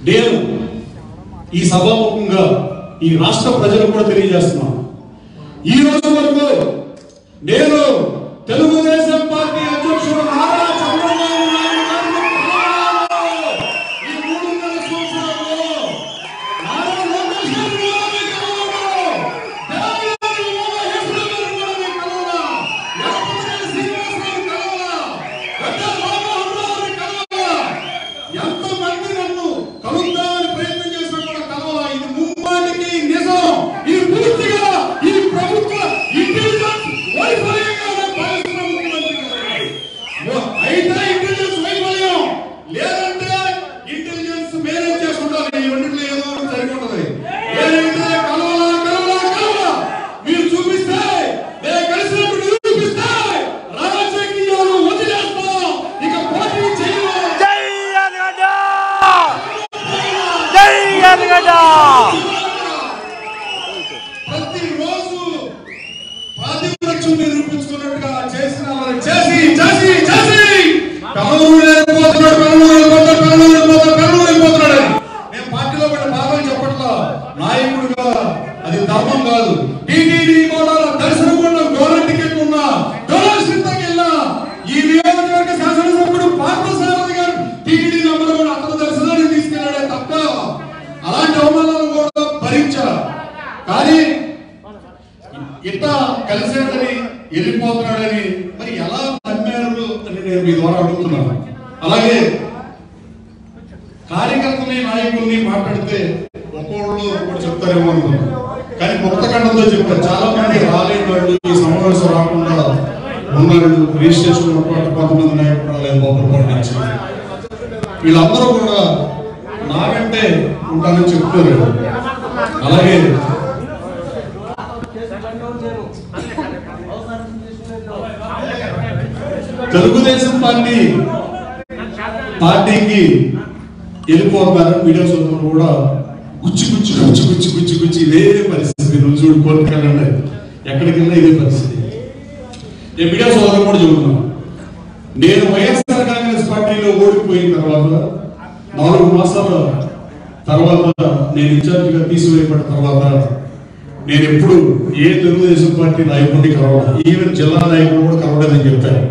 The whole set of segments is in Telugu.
నేను ఈ సభాముఖంగా ఈ రాష్ట్ర ప్రజలకు కూడా తెలియజేస్తున్నాను ఈ రోజు వరకు నేను తెలుగుదేశం పార్టీ అధ్యక్షుడు నారా చంద్రబాబు నాయుడు గారిని కలవలేదు. ఈ మూడున్నర సంవత్సరాల్లో నారా లోకేష్ గారిని కూడా నేను కలవలేదు. దేవయాని ఉమామహేశ్వరి గారిని కూడా నేను కలవలా. యాపతినేని శ్రీనివాసరావుని కలవలా. గడ్డ రామ్మోహన్ రావుని కలవలా. ఎంతమంది నన్ను కలుద్దామని ప్రయత్నం చేసినా కూడా కలవలా. ఇది ముమ్మాటికి నిజం. ఇది పూర్తిగా ఈ ప్రభుత్వ ఇంటెలిజెన్స్ వైఫల్యంగా నేను భావిస్తున్నా ముఖ్యమంత్రి గారు. ఓ- అయితే ఇంటెలిజెన్స్ వైఫల్యం లేదంటే ఇంటెలిజెన్స్ మేనేజ్ చేసుకుంటారు ఈ రెండింటిలో ఏదో ఒకటి జరిగి ఉంటది ఏదైతే కలవలా కలవలా కలవలా మీరు చూపిస్తే నేను కలిసినట్టు నిరూపిస్తే రాజకీయాలు వదిలేస్తాం ఇక పోటీ చేయలేం జై యాదగడ్డ జై యాదగడ్డ ప్రతిరోజు ప్రాతిపక్షం నిరూపించుకున్నట్టుగా చేసిన వాళ్ళని చేసి చేసి చేసి కమలూరు వెళ్ళిపోతున్నాడు కమలూరు వెళ్ళిపోతాడు కమలూరు వెళ్ళిపోతాడు కమలూరు వెళ్ళిపోతున్నాడు అని. నేను పార్టీలో కూడా బాధలు చెప్పట్లా నాయకుడిగా అది ధర్మం కాదు టీటీడీ కూడా దర్శనం కూడా గవర్నమెంట్ టికెట్ ఉన్నా డొనేషన్ వెళ్ళినా ఈ నియోజకవర్గ శాసనసభ్యుడు పార్థసారథి గారు టీటీడీ నంబర్ కూడా అతని దర్శనానికి తీసుకెళ్ళాడే తప్ప అలాంటి అవమానాలు కూడా భరించా కానీ ఇట్లా కలిసేదని వెళ్ళిపోతున్నాడని మరి ఎలా నమ్మారు అని నేను మీ ద్వారా అడుగుతున్నాను అలాగే కార్యకర్తని నాయకుల్ని మాట్లాడితే ఒక్కోళ్ళు ఒక్కటి చెప్తారేమో అనుకున్నాను కానీ కొత్త ఖండంతో చెప్పారు చాలా మంది రాలేని వాళ్ళు ఈ సమావేశం రాకుండా ఉన్నాళ్ళు రిజిస్ట్రేషన్ ఉన్నటువంటి కొంతమంది నాయకులు రాలేదు బొబ్బలపాటి నుంచి వీళ్ళందరూ కూడా నాకంటే ఉంటానని చెప్తారు అలాగే తెలుగుదేశం పార్టీ పార్టీకి వెళ్ళిపోతున్నారు వీడియో సోదరులు కూడా గుచ్చి గుచ్చి గుచ్చి గుచ్చి గుచ్చి గుచ్చి ఇదే పరిస్థితి నువ్వు చూడు కోర్టుకు వెళ్ళండి ఎక్కడికి వెళ్ళినా ఇదే పరిస్థితి నేను మీడియా సోదరులు కూడా చెబుతున్నాను నేను వైఎస్ఆర్ కాంగ్రెస్ పార్టీలో ఓడిపోయిన తర్వాత నాలుగు మాసాల తర్వాత నేను ఇన్ఛార్జిగా తీసివేయబడిన తర్వాత నేను ఎప్పుడు ఏ తెలుగుదేశం పార్టీ నాయకుడిని కలవలేదు ఈవెన్ జిల్లా నాయకుడు కూడా కలవలేదని చెప్పాను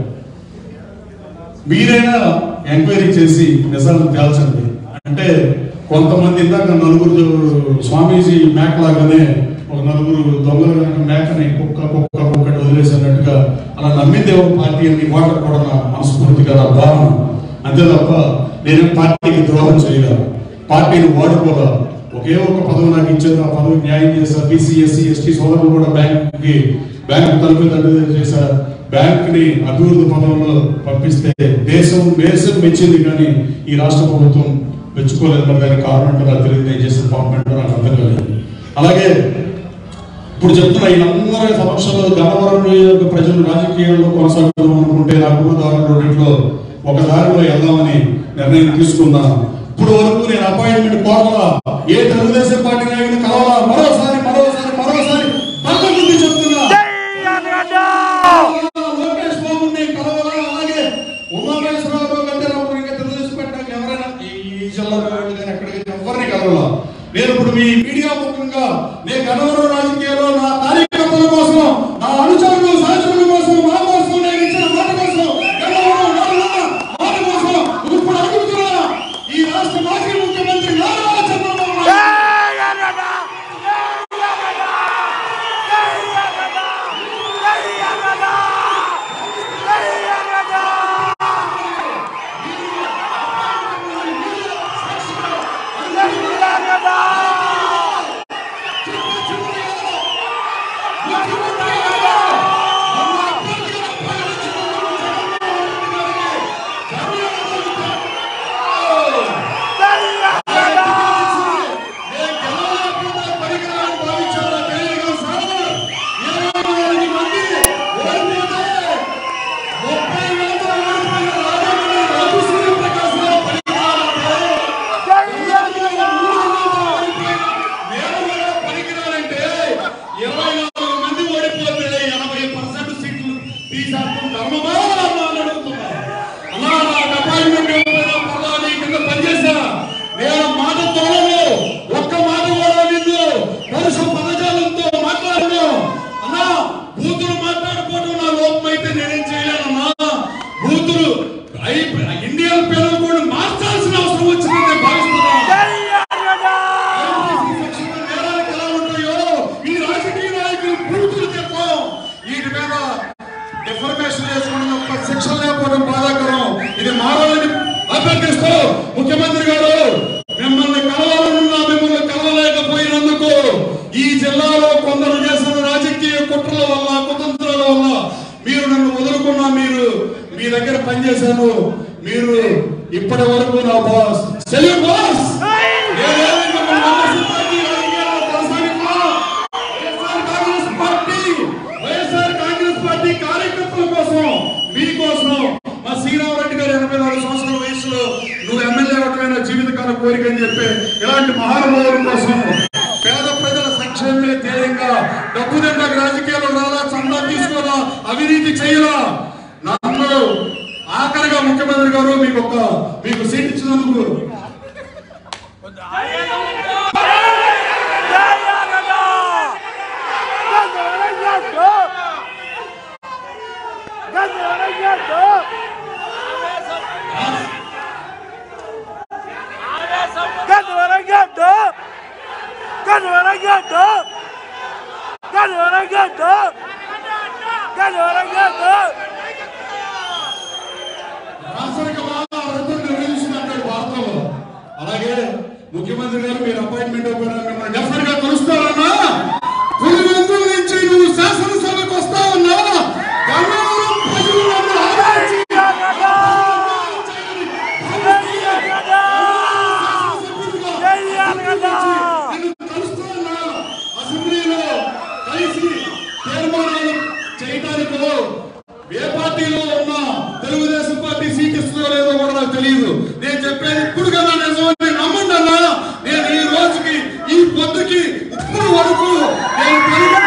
మీరైనా ఎంక్వైరీ చేసి నిజాలను తేల్చండి అంటే కొంతమంది ఇందాక నలుగురు స్వామీజీ మేక లాగానే ఒక నలుగురు దొంగలు కనుక మేకని కుక్క కుక్క కుక్కటి వదిలేసినట్టుగా అలా నమ్మిందేమో పార్టీ అని వాటర్ కూడా నా మనస్ఫూర్తిగా నా భావన అంతే తప్ప నేను పార్టీకి ద్రోహం చేయగలను పార్టీని వాడుకోగా ఒకే ఒక పదవి నాకు ఇచ్చేది ఆ పదవి న్యాయం చేశారు బీసీ ఎస్సీ ఎస్టీ సోదరులు కూడా బ్యాంక్కి బ్యాంకు తలుపు తల్లి చేశారు బ్యాంక్ ని అభివృద్ధి పదంలో పంపిస్తే దేశం దేశం మెచ్చింది కానీ ఈ రాష్ట్ర ప్రభుత్వం మెచ్చుకోలేదు మరి దానికి కారణం అంటే నాకు తెలియదు నేను చేసిన పాపం ఏంటో నాకు అర్థం కాలేదు అలాగే ఇప్పుడు చెప్తున్నా వీళ్ళందరి సమక్షంలో గన్నవరం నియోజక ప్రజలు రాజకీయాల్లో కొనసాగుదాం అనుకుంటే నాకు దారి రెండింటిలో ఒక దారిలో వెళ్దామని నిర్ణయం తీసుకున్నాను ఇప్పుడు వరకు నేను అపాయింట్మెంట్ కోరలా ఏ తెలుగుదేశం పార్టీ నాయకుడు కలవాలా మరోసారి మరోసారి మరోసారి బంధ గురించి చెప్తున్నా జై యాదగడ్డ లోకేష్ బాబుని కలవాలా అలాగే ఉమామేశ్వరరావు కంటే నాకు ఇంకా తెలుగుదేశం పెట్టడానికి ఎవరైనా ఈ జిల్లా వాళ్ళు కానీ ఎక్కడికి ఎవరిని కలవాలా నేను ఇప్పుడు మీ మీడియా ముఖంగా నేను గణవరం రాజకీయాల్లో నా కార్యకర్తల కోసం నా అనుచరులు సహచరుల కోసం మా కోసం నేను ఇచ్చిన మాట కోసం గన్నవరం నాలుగున్న మాట కోసం ఇప్పుడు అడుగుతున్నా ఈ రాష్ట్ర మాజీ ముఖ్యమంత్రి నారా చంద్రబాబు నాయుడు జై యాదగడ్డ జై యాదగడ్డ జై యాదగడ్డ జై యాదగడ్డ జై యాదగడ్డ జై యాదగడ్డ జై యాదగడ్డ నేను గెలవలేకుండా పరికరాలను భావించాలా తెలియదు సార్ ఇరవై ఎనిమిది మంది ఓడిపోతే ముప్పై వేలతో ఓడిపోయిన రాజమండ్రి రఘు సూర్యప్రకాశ్రావు పరికరాలంటే జై యాదగడ్డ నేను కూడా పరికరాలంటే ఇరవై నాలుగు మంది ఓడిపోతే ఎనభై పర్సెంట్ సీట్లు తీసేస్తాం ధర్మమా ధర్మమా అని అడుగుతున్నా అలా నాకు అపాయింట్మెంట్ ఇవ్వకపోయినా పర్వాలేదు కింద పనిచేసా నేను మాట చేసుకోవడం బాధాకరం ఇది మారాలని అభ్యర్థిస్తూ ముఖ్యమంత్రి గారు మిమ్మల్ని కలవాలనున్నా మిమ్మల్ని కలవలేకపోయినందుకు ఈ జిల్లాలో కొందరు చేసిన రాజకీయ కుట్రల వల్ల కుతంత్రాల వల్ల మీరు నన్ను వదులుకున్నా మీరు మీ దగ్గర పనిచేశాను మీరు ఇప్పటి వరకు నా బాస్ సెల్యూట్ బాస్ నేనేమి మిమ్మల్ని నమ్మసిద్ధాంతి రాజకీయాల్లో కొనసాగిస్తున్నా. YSR Congress party YSR Congress party కార్యకర్తల కోసం మీకోసం మా శ్రీరామరెడ్డి గారు ఎనభై నాలుగు సంవత్సరాల వయసులో నువ్వు ఎమ్మెల్యే అవటమైన జీవితకాల కోరిక అని చెప్పి ఇలాంటి మహానుభావుల కోసం పేద ప్రజల సంక్షేమమే ధ్యేయంగా డబ్బు తింటాక రాజకీయాలు రాలా చందా తీసుకోవాలా అవినీతి చేయలా నన్ను ఆఖరిగా ముఖ్యమంత్రి గారు మీకు ఒక మీకు సీట్ ఇచ్చినందుకు రాష్ట్రానికమా రద్దు నిర్వహించినట్టు వార్తలు అలాగే ముఖ్యమంత్రి గారు మీరు అపాయింట్మెంట్ ఇవ్వడం మిమ్మల్ని డెఫినెట్ గా కలుస్తారన్నా పులివెందుల నుంచి నువ్వు శాసనసభకు వస్తావన్నా గన్నవరం ప్రజలు నన్ను ఆదరించి నిన్ను కలుస్తానన్నా అసెంబ్లీలో కలిసి తీర్మానాలు చేయడానికో ఏ పార్టీలో ఉన్నా తెలుగుదేశం పార్టీ సీట్ ఇస్తుందో లేదో కూడా నాకు తెలియదు నేను చెప్పేది ఇప్పుడు కదా నిజమని నమ్మండి అన్నా నేను ఈ రోజుకి ఈ పొద్దుకి ఇప్పుడు వరకు నేను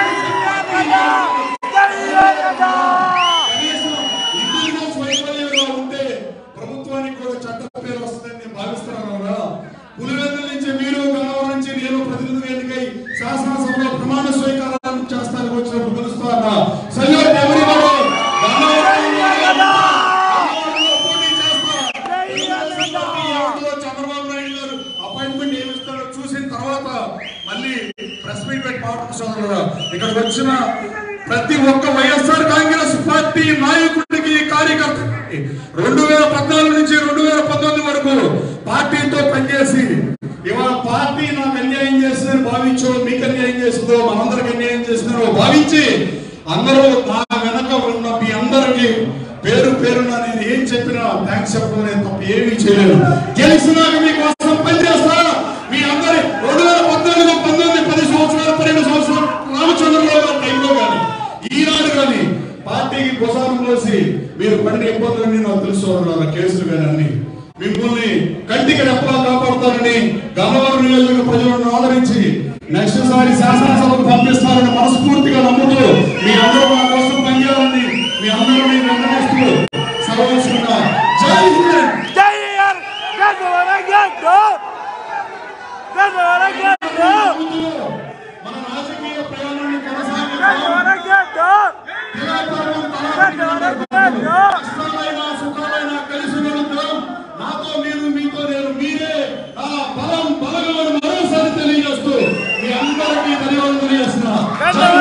కనీసం ఇండివిజువల్ స్వయంగా ఉంటే ప్రభుత్వానికి కూడా చట్ట పేరు వస్తుందని నేను భావిస్తున్నాను కదా పులివెందుల నుంచి మీరు గన్నవరం నుంచి నేను ప్రతినిధి ఎన్నికై శాసనసభలో ప్రమాణ స్వీకారం చేస్తానికి వచ్చినప్పుడు పిలుస్తాను సల్యూట్ ఎవరివారు చంద్రబాబు నాయుడు గారు అపాయింట్మెంట్ ఏమి ఇస్తాడో చూసిన తర్వాత మళ్ళీ ప్రెస్ మీట్ పెట్టి మాట్లాడు సోదరులారా. ఇక్కడికి వచ్చిన ప్రతి ఒక్క వైఎస్ఆర్ కాంగ్రెస్ పార్టీ నాయకుడికి కార్యకర్తకి రెండు వేల పద్నాలుగు నుంచి రెండు వేల పంతొమ్మిది వరకు పార్టీతో పనిచేసి ఇవాళ పార్టీ నాకు అన్యాయం చేసిందని భావించో మీకు అన్యాయం చేసిందో మనందరికి అన్యాయం చేసిందో భావించి అందరూ నా వెనక ఉన్న మీ అందరికి పేరు పేరున నేను ఏం చెప్పినా థ్యాంక్స్ చెప్పడం నేను తప్ప ఏమీ చేయలేను గెలిచినాక మీకోసం పనిచేస్తా మీ అందరి రెండు వేల పద్నాలుగు పంతొమ్మిది పది సంవత్సరాలు పన్నెండు సంవత్సరాలు రామచంద్రరావు గారి టైంలో కానీ ఈనాడు కానీ పార్టీకి ప్రసారం పోసి మీరు పడిన ఇబ్బందులన్నీ నాకు తెలుసు వాళ్ళ కేసులు కానీ అన్ని మిమ్మల్ని కంటికి రెప్పలా కాపాడుతారని గన్నవరం నియోజక ప్రజలను ఆదరించి నెక్స్ట్ సారి శాసనసభకు పంపిస్తారని మనస్ఫూర్తిగా నమ్ముతూ మీ అందరూ మా కోసం పనిచేయాలని మీ అందరూ మీ వెంటనేస్తూ సెలవుస్తున్నా జై హింద్ మన రాజకీయ ప్రయాణాన్ని కొనసాగిద్దాం కష్టాలైనా సుఖాలైనా కలిసి వెళుతాం నాతో మీరు మీతో నేను మీరే నా బలం బలగమని మరోసారి తెలియజేస్తూ మీ అందరికీ ధన్యవాదాలు తెలియజేస్తున్నా జై